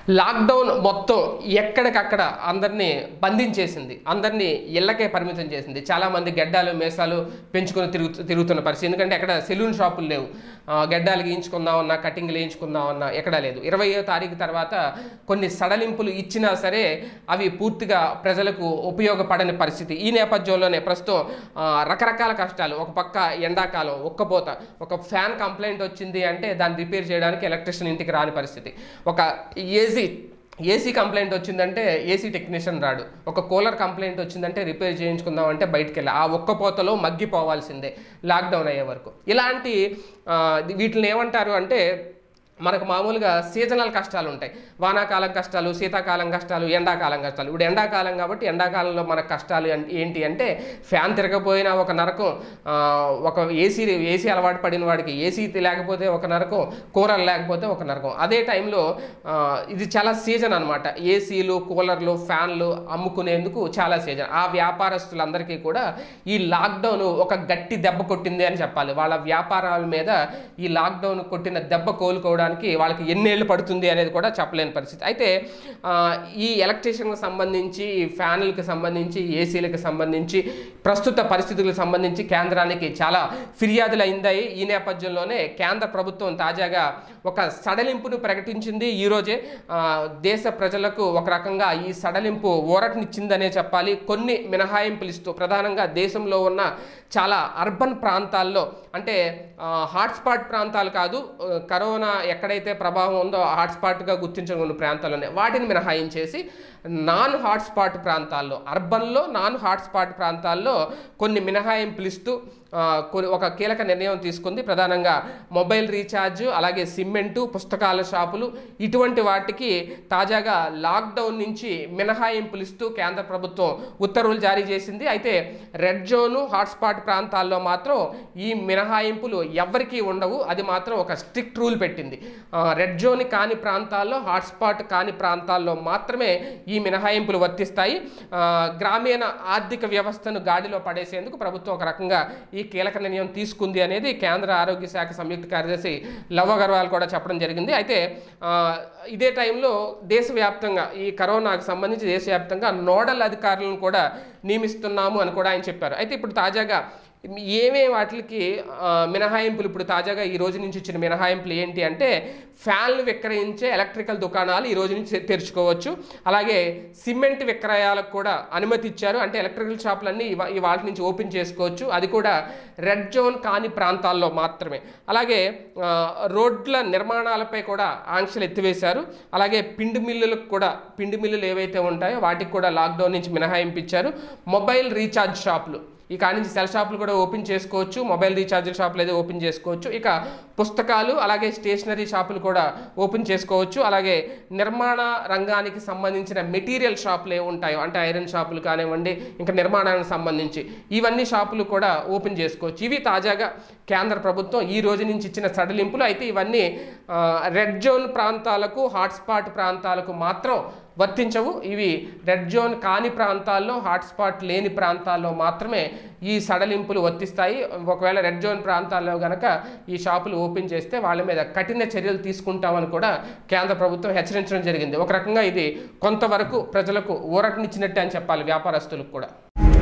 lockdown మొత్తం ఎక్కడికక్కడ అందరినీ బంధించేసింది అందరినీ ఇళ్ళకే పరిమితం చేసింది చాలామంది గడ్డాలు మేసాలు పెంచుకొని తిరుగు తిరుగుతున్న పరిస్థితి ఎందుకంటే ఎక్కడ సెలూన్ షాపులు లేవు ఆ, గడ్డాలు గీయించుకుందామన్నా కటింగ్లు వేయించుకుందామన్నా ఎక్కడా లేదు ఇరవయో తారీఖు తర్వాత కొన్ని సడలింపులు ఇచ్చినా సరే అవి పూర్తిగా ప్రజలకు ఉపయోగపడని పరిస్థితి ఈ నేపథ్యంలోనే ప్రస్తుతం ఆ, రకరకాల కష్టాలు ఒక పక్క ఎండాకాలం ఒక్కపోత ఒక ఫ్యాన్ కంప్లైంట్ వచ్చింది అంటే దాన్ని రిపేర్ చేయడానికి ఎలక్ట్రిషియన్ ఇంటికి రాని పరిస్థితి ఒక ఏసీ ఏసీ కంప్లైంట్ వచ్చిందంటే ఏసీ టెక్నీషియన్ రాడు ఒక కూలర్ కంప్లైంట్ వచ్చిందంటే రిపేర్ చేయించుకుందాం అంటే బయటికి వెళ్ళి ఆ ఒక్క పోతలో మగ్గిపోవాల్సిందే లాక్డౌన్ అయ్యే వరకు ఇలాంటి ఆ, వీటిని ఏమంటారు అంటే మనకు మామూలుగా సీజనల్ కష్టాలు ఉంటాయి వానాకాలం కష్టాలు శీతాకాలం కష్టాలు ఎండాకాలం కష్టాలు ఇప్పుడు ఎండాకాలం కాబట్టి ఎండాకాలంలో మనకు కష్టాలు అన్- ఏంటి అంటే ఫ్యాన్ తిరగపోయినా ఒక నరకం ఆ, ఒక ఏసీ ఏసీ అలవాటు పడిన వాడికి ఏసీ లేకపోతే ఒక నరకం కూరలు లేకపోతే ఒక నరకం అదే టైంలో ఆ, ఇది చాలా సీజన్ అనమాట ఏసీలు కూలర్లు ఫ్యాన్లు అమ్ముకునేందుకు చాలా సీజన్ ఆ వ్యాపారస్తులందరికీ కూడా ఈ లాక్డౌన్ ఒక గట్టి దెబ్బ కొట్టింది అని చెప్పాలి వాళ్ళ వ్యాపారాల మీద ఈ లాక్డౌన్ కొట్టిన దెబ్బ కోలుకోవడానికి వాళ్ళకి ఎన్నేళ్ళు పడుతుంది అనేది కూడా చెప్పలేని పరిస్థితి అయితే ఆ, ఈ ఎలక్ట్రీషియన్కి సంబంధించి ఈ ఫ్యాన్లకు సంబంధించి ఏసీలకు సంబంధించి ప్రస్తుత పరిస్థితులకు సంబంధించి కేంద్రానికి చాలా ఫిర్యాదులు అయిందాయి ఈ నేపథ్యంలోనే కేంద్ర ప్రభుత్వం తాజాగా ఒక సడలింపును ప్రకటించింది ఈరోజే ఆ, దేశ ప్రజలకు ఒక రకంగా ఈ సడలింపు ఊరటనిచ్చిందనే చెప్పాలి కొన్ని మినహాయింపులు ఇస్తూ ప్రధానంగా దేశంలో ఉన్న చాలా అర్బన్ ప్రాంతాల్లో అంటే హాట్స్పాట్ ప్రాంతాలు కాదు ఆ, కరోనా ఎక్కడైతే ప్రభావం ఉందో హాట్స్పాట్గా గుర్తించనున్న ప్రాంతాల్లోనే వాటిని మినహాయించేసి నాన్ హాట్స్పాట్ ప్రాంతాల్లో అర్బన్లో నాన్ హాట్స్పాట్ ప్రాంతాల్లో కొన్ని మినహాయింపులు ఇస్తూ ఆ, కొన్ని ఒక కీలక నిర్ణయం తీసుకుంది ప్రధానంగా మొబైల్ రీఛార్జ్ అలాగే సిమెంటు పుస్తకాల షాపులు ఇటువంటి వాటికి తాజాగా లాక్డౌన్ నుంచి మినహాయింపులు ఇస్తూ కేంద్ర ప్రభుత్వం ఉత్తర్వులు జారీ చేసింది అయితే రెడ్ జోను హాట్స్పాట్ ప్రాంతాల్లో మాత్రం ఈ మినహాయింపులు ఎవ్వరికీ ఉండవు అది మాత్రం ఒక స్ట్రిక్ట్ రూల్ పెట్టింది ఆ, రెడ్ జోన్ కాని ప్రాంతాల్లో హాట్స్పాట్ కాని ప్రాంతాల్లో మాత్రమే ఈ మినహాయింపులు వర్తిస్తాయి ఆ, గ్రామీణ ఆర్థిక వ్యవస్థను గాడిలో పడేసేందుకు ప్రభుత్వం ఒక రకంగా ఈ కీలక నిర్ణయం తీసుకుంది అనేది కేంద్ర ఆరోగ్య శాఖ సంయుక్త కార్యదర్శి లవ్ అగర్వాల్ కూడా చెప్పడం జరిగింది అయితే ఆ, ఇదే టైంలో దేశవ్యాప్తంగా ఈ కరోనాకు సంబంధించి దేశవ్యాప్తంగా నోడల్ అధికారులను కూడా నియమిస్తున్నాము అని కూడా ఆయన చెప్పారు అయితే ఇప్పుడు తాజాగా ఏమే వాటికి ఆ, మినహాయింపులు ఇప్పుడు తాజాగా ఈ రోజు నుంచి ఇచ్చిన మినహాయింపులు ఏంటి అంటే ఫ్యాన్లు విక్రయించే ఎలక్ట్రికల్ దుకాణాలు ఈ రోజు నుంచి తెరుచుకోవచ్చు అలాగే సిమెంట్ విక్రయాలకు కూడా అనుమతి ఇచ్చారు అంటే ఎలక్ట్రికల్ షాపులన్నీ ఇవా- ఇవాళ నుంచి ఓపెన్ చేసుకోవచ్చు అది కూడా రెడ్ జోన్ కాని ప్రాంతాల్లో మాత్రమే అలాగే ఆ, రోడ్ల నిర్మాణాలపై కూడా ఆంక్షలు ఎత్తివేశారు అలాగే పిండి మిల్లులకు కూడా పిండి మిల్లులు ఏవైతే ఉంటాయో వాటికి కూడా లాక్డౌన్ నుంచి మినహాయింపు ఇచ్చారు మొబైల్ రీఛార్జ్ షాపులు ఈ కాడి నుంచి సెల్ షాపులు కూడా ఓపెన్ చేసుకోవచ్చు మొబైల్ రీఛార్జ్ షాపులు అయితే ఓపెన్ చేసుకోవచ్చు ఇక పుస్తకాలు అలాగే స్టేషనరీ షాపులు కూడా ఓపెన్ చేసుకోవచ్చు అలాగే నిర్మాణ రంగానికి సంబంధించిన మెటీరియల్ షాపులు ఏ ఉంటాయో అంటే ఐరన్ షాపులు కానివ్వండి ఇంకా నిర్మాణానికి సంబంధించి ఇవన్నీ షాపులు కూడా ఓపెన్ చేసుకోవచ్చు ఇవి తాజాగా కేంద్ర ప్రభుత్వం ఈ రోజు నుంచి ఇచ్చిన సడలింపులు అయితే ఇవన్నీ ఆ, రెడ్ జోన్ ప్రాంతాలకు హాట్స్పాట్ ప్రాంతాలకు మాత్రం వర్తించవు ఇవి రెడ్ జోన్ కాని ప్రాంతాల్లో హాట్స్పాట్ లేని ప్రాంతాల్లో మాత్రమే ఈ సడలింపులు వర్తిస్తాయి ఒకవేళ రెడ్ జోన్ ప్రాంతాల్లో గనక ఈ షాపులు ఓపెన్ చేస్తే వాళ్ళ మీద కఠిన చర్యలు తీసుకుంటామని కూడా కేంద్ర ప్రభుత్వం హెచ్చరించడం జరిగింది ఒక రకంగా ఇది కొంతవరకు ప్రజలకు ఊరటనిచ్చినట్టే అని చెప్పాలి వ్యాపారస్తులకు కూడా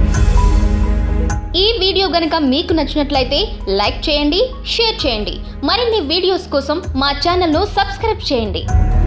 ఈ వీడియో గనుక మీకు నచ్చినట్లయితే లైక్ చేయండి షేర్ చేయండి మరిన్ని వీడియోస్ కోసం మా ఛానల్ను సబ్స్క్రైబ్ చేయండి